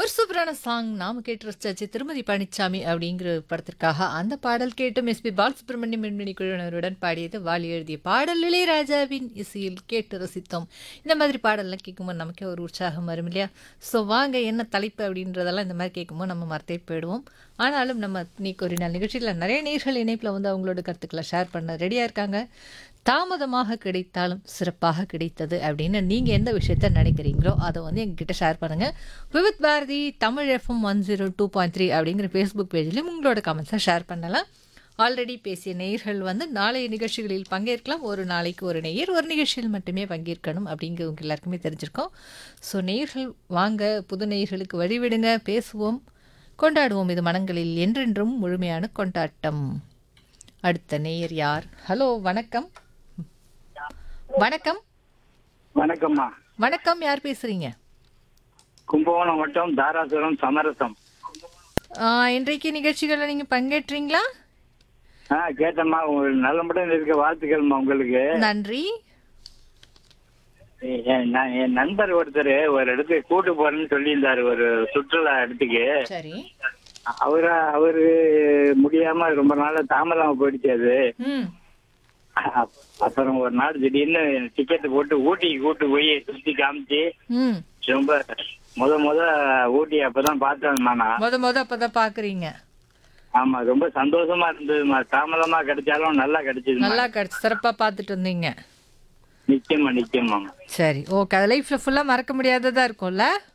ஒரு சூப்பரான சாங் நாம கேட்டு ரசிச்சாச்சு திருமதி பழனிசாமி அப்படிங்கிற படத்திற்காக அந்த பாடல் கேட்டும் எஸ்பி பாலசுப்ரமணியம் மின்மினி குழுவினருடன் பாடியது வாலி எழுதிய பாடல் இளையராஜாவின் இசையில் கேட்டு ரசித்தோம் இந்த மாதிரி பாடல்லாம் கேட்கும்போது நமக்கே ஒரு உற்சாகம் வரும் இல்லையா ஸோ வாங்க என்ன தலைப்பு அப்படின்றதெல்லாம் இந்த மாதிரி கேட்கும்போது நம்ம மறத்தே போயிடுவோம் ஆனாலும் நம்ம நீக்கு ஒரு நாள் நிகழ்ச்சியில் நிறைய நேர்கள் இணைப்பில் வந்து அவங்களோட கருத்துக்களை ஷேர் பண்ண ரெடியாக இருக்காங்க தாமதமாக கிடைத்தாலும் சிறப்பாக கிடைத்தது அப்படின்னு நீங்கள் எந்த விஷயத்த நினைக்கிறீங்களோ அதை வந்து எங்ககிட்ட ஷேர் பண்ணுங்கள் Vividh Bharati Tamil FM one zero two point three அப்படிங்கிற ஃபேஸ்புக் பேஜ்லையும் உங்களோட கமெண்ட்ஸை ஷேர் பண்ணலாம் ஆல்ரெடி பேசிய நேயர்கள் வந்து நாளைய நிகழ்ச்சிகளில் பங்கேற்கலாம் ஒரு நாளைக்கு ஒரு நேயர் ஒரு நிகழ்ச்சியில் மட்டுமே பங்கேற்கணும் அப்படிங்கிறது உங்க எல்லாருக்குமே தெரிஞ்சிருக்கோம் ஸோ நேயர்கள் வாங்க புது நேயர்களுக்கு வழிவிடுங்க பேசுவோம் கொண்டாடுவோம் இது மனங்களில் என்றென்றும் முழுமையான கொண்டாட்டம் அடுத்த நேயர் யார் ஹலோ வணக்கம் வணக்கம் வணக்கம்மா வணக்கம் யார் பேசுறீங்க கும்பகோணம் வட்டம் தாராசுரம் சமரசம் ஆ, இன்றைக்கு நிகழ்ச்சிகளில் நீங்கள் பங்கேற்றீங்களா ஆ கேட்டம்மா உங்களுக்கு நல்ல மட்டும் இருக்க வாழ்த்துக்கள்மா உங்களுக்கு நன்றி என் ந- என் நண்பர் ஒருத்தர் ஒரு இடத்துக்கு கூட்டு போறேன்னு சொல்லியிருந்தாரு ஒரு சுற்றுலா இடத்துக்கு சரி அவரா அவரு முடியாம ரொம்ப நாளா தாமதமா போயிடுச்சு அது ம் அப்- அப்புறம் ஒரு நாள் திடீர்னு டிக்கெட் போட்டு ஊட்டிக்கு கூட்டு போய் சுத்தி காமிச்சு ம் ரொம்ப முத முத ஊட்டி அப்பதான் பார்த்தேன்மா நான் முத முத அப்பதான் பாக்குறீங்க ஆமா ரொம்ப சந்தோஷமா இருந்ததுமா தாமதமா கிடைச்சாலும் நல்லா கிடைச்சதுமா நல்லா கிடைச்சு சிறப்பா பார்த்துட்டு வந்தீங்க நிச்சயமா நிச்சயமா சரி ஓகே அது லைஃப்ல ஃபுல்லா மறக்க முடியாததா இருக்கும்ல